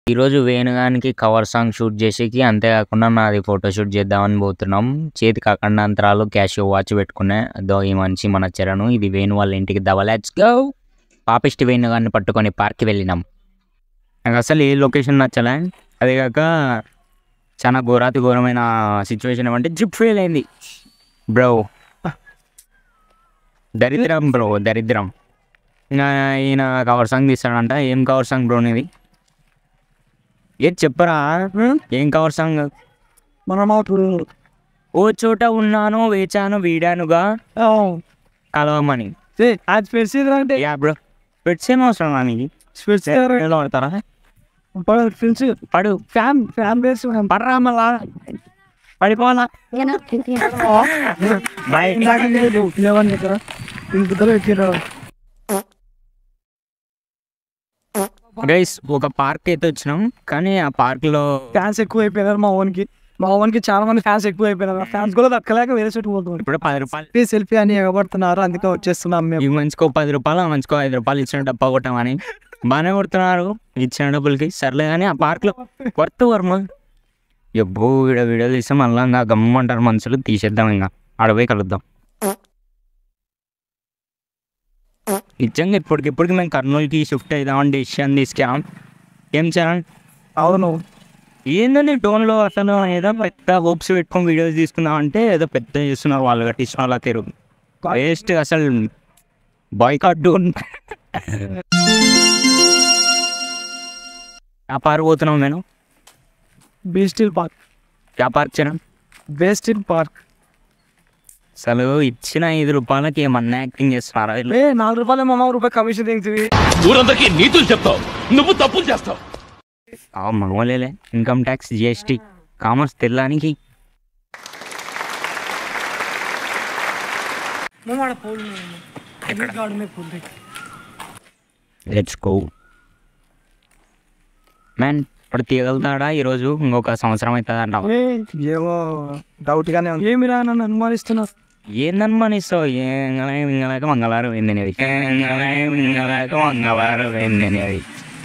ఈరోజు వేణుగానికి cover song shoot చేసేకి అంతేకాకుండా నాది ఫోటో షూట్ చేద్దామని పోతున్నాం చేతికి అఖండాంతరాలు క్యాషియో వాచ్ పెట్టుకునే అదో ఈ మనిషి మన చరణు ఇది వేణు వాళ్ళ ఇంటికి దవ లెట్స్ గో పాపిష్టి వేణుగాన్ని పట్టుకొని పార్క్కి వెళ్ళినాం నాకు అసలు ఏ లొకేషన్ నచ్చలే అదే కాక చాలా ఘోరాతి ఘోరమైన సిచ్యువేషన్ ఏమంటే జిప్ ఫెయిల్ అయింది బ్రో దరిద్రం బ్రో దరిద్రం ఇంకా ఈయన కవర్ సాంగ్ తీస్తాడంట ఏం కవర్ సాంగ్ బ్రో నీది ఏది చెప్పరా ఏం కవర్ సాంగ్ మనం ఓ చోట ఉన్నాను వేచాను వీడానుగా కలవమని అది స్పెట్స్ అంటే యా బ్రో పెట్స్ ఏం అవసరం రా నీకు స్పెట్స్ ఎలా పడతారా ఫ్రెండ్స్ పడు ఫ్యాన్ ఫ్యాన్ బేస్ పడరా మళ్ళా పడిపోవాలా లేవని దగ్గర ఇంకొద్దరు ఎక్కిరా గైస్ ఒక పార్క్ అయితే వచ్చినాం కానీ ఆ పార్క్లో ఫ్యాన్స్ ఎక్కువ అయిపోయినారు మా ఓన్కి మా ఓన్కి చాలా మంది ఫ్యాన్స్ ఎక్కువ అయిపోయినారు ఫ్యాన్స్ కూడా దక్కలేక వేరే చోటు పోతున్నారు ఇప్పుడు పది రూపాయలు సెల్ఫీ సెల్ఫీ అని ఎగబడుతున్నారు అందుకే వచ్చేస్తున్నాం మేము ఈ మంచికో పది రూపాయలు ఆ మంచికో ఐదు రూపాయలు ఇచ్చిన డబ్బా కొట్టామని బాగానే కొడుతున్నారు ఇచ్చిన డబ్బులకి సర్లే కానీ ఆ పార్క్లో వర్త్ వర్మ ఎబ్బో వీడియో వీడియో తీస్తే మళ్ళీ ఇంకా గమ్మంటారు మనుషులు తీసేద్దాం ఇంకా అడవి కలుద్దాం నిజంగా ఇప్పటికిప్పటికి మేము కర్నూలుకి షిఫ్ట్ అవుదామని డెసిషన్ తీసుకెళ్ళాం ఏం చేయాలి అవును ఏందని టోన్లో అసలు ఏదో పెద్ద హోప్స్ పెట్టుకొని వీడియోస్ తీసుకుందాం అంటే ఏదో పెద్ద చేస్తున్నారు వాళ్ళు కట్టించిన వాళ్ళ తిరుగు వేస్ట్ అసలు బాయ్ కార్డు వ్యాపార పోతున్నాం నేను బీస్టిల్ పార్క్ వ్యాపార చరణ్ బేస్టిల్ పార్క్ అసలు ఇచ్చిన ఐదు రూపాయలకి ఏమన్నా యాక్టింగ్ చేస్తున్నారా వీళ్ళు? ఏ నాలుగు రూపాయలు మా మామ రూపాయి కమిషన్ దిగుతుంది ఊరందరికీ నీతులు చెప్తావు నువ్వు తప్పులు చేస్తావు ఆ మగవాళ్ళేలే ఇన్కమ్ ట్యాక్స్ జిఎస్టీ కామర్స్ తెల్లానికి లెట్స్ గో మ్యాన్ ఇప్పుడు తీయగలుగుతాడా ఈరోజు ఇంకొక సంవత్సరం అవుతుంది అంటావు ఏమో డౌట్ గానే ఉంది ఏమి రా నన్ను అనుమానిస్తున్నారు ఏందనుమానిస్తావు ఏంగలేక ఇంగలేక మంగళవారం ఏందనేది ఏంగలేక ఇంగలేక మంగళవారం ఏందనేది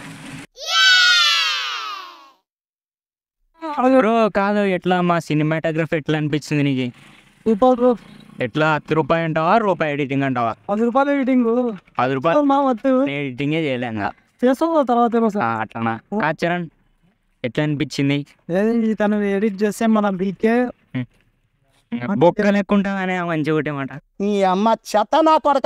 బ్రో కాదు ఎట్లా మా సినిమాటోగ్రఫీ ఎట్లా అనిపించింది నీకు రూపాయలు ఎట్లా హత్తు రూపాయి అంటావా రూపాయి ఎడిటింగ్ అంటావా పది రూపాయలు ఎడిటింగ్ పది రూపాయలు మా వద్దు నేను ఎడిటింగే చేయలేంగా చేస్తాం తర్వాత ఏమో సార్ అట్లనా కాదు చరణ్ ఎట్లా అనిపించింది ఏది తను ఎడిట్ చేస్తే మన బీకే బొక్క లెక్కుంటావనే మంచి ఒకటే మాట నీ అమ్మ చెత్త నా కొడక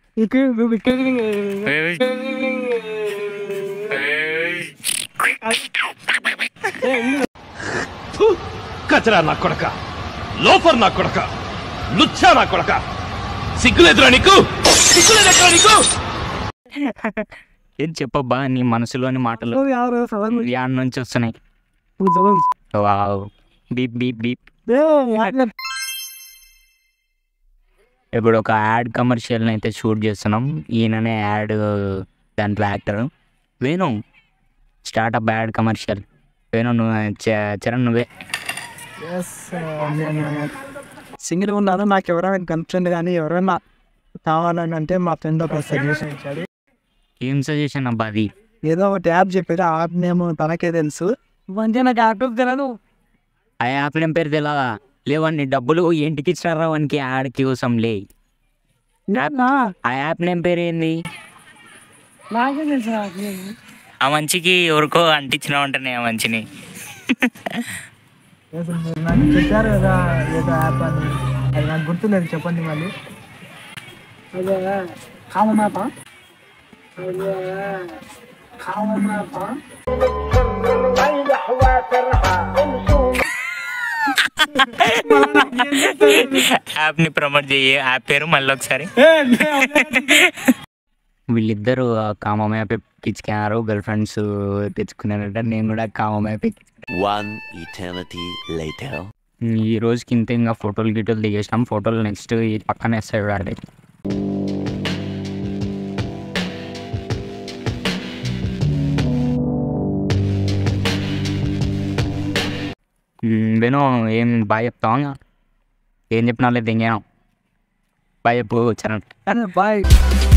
ఫు, కచరా నా కొడక లోఫర్ నా కొడక లుచ్చా నా కొడక సిగ్గులేదురా నీకు సిగ్గులేదురా నీకు ఏం చెప్పబ్బా నీ మనసులోని మాటలు యాడ్ నుంచి వస్తున్నాయి వావ్ బీప్ బీప్ బీప్ ఇప్పుడు ఒక యాడ్ కమర్షియల్ని అయితే షూట్ చేస్తున్నాం ఈయననే యాడ్ దాంట్లో actor Venu startup ad commercial Venu నువ్వు చ- చరణ్ నువ్వే సింగిల్ ఉన్నాను నాకు ఎవరైనా గన్ ఫ్రెండ్ కానీ ఎవరైనా కావాలని అంటే మా ఫ్రెండ్ ఒక సజెషన్ ఇచ్చాడు ఏం సజెషన్ అబ్బా అది ఏదో ఒకటి యాప్ చెప్పాడు ఆ యాప్ నేమ్ తనకే తెలుసు మంచిగా నాకు యాప్ తెలియదు ఆ యాప్ నేమ్ పేరు తెలియదా లేవన్నీ డబ్బులు ఇంటికి ఇచ్చినారా వానికి యాడ్ కోసం లే ఆ యాప్ నేమ్ పేరు ఏంది నాకే తెలుసు ఆ మంచికి ఎవరికో అంటించిన ఉంటేనే ఆ మంచిని నాకు చెప్పారు కదా ఏదో యాప్ అని అది నాకు గుర్తులేదు చెప్పండి మళ్ళీ అదే కామనాప అదే కామనాప యాప్ని ప్రమోట్ చేయ యాప్ పేరు మళ్ళీ ఒకసారి వీళ్ళిద్దరు ఆ కామ మ్యాప్ ఎక్కించుకున్నారు గర్ల్ ఫ్రెండ్స్ తెచ్చుకున్నారంట నేను కూడా కామ మ్యాప్ One eternity later. ఈ రోజుకి ఇంత ఇంకా ఫోటోలు గిటోలు దిగేసినాం ఫోటోలు నెక్స్ట్ ఈ పక్కన వేస్తాడు వాడి వేణు ఏం బాగా చెప్తావా ఇంకా? ఏం చెప్పినా లేదు ఇంకేనా బాయ్ చెప్పు చరణ్ బాయ్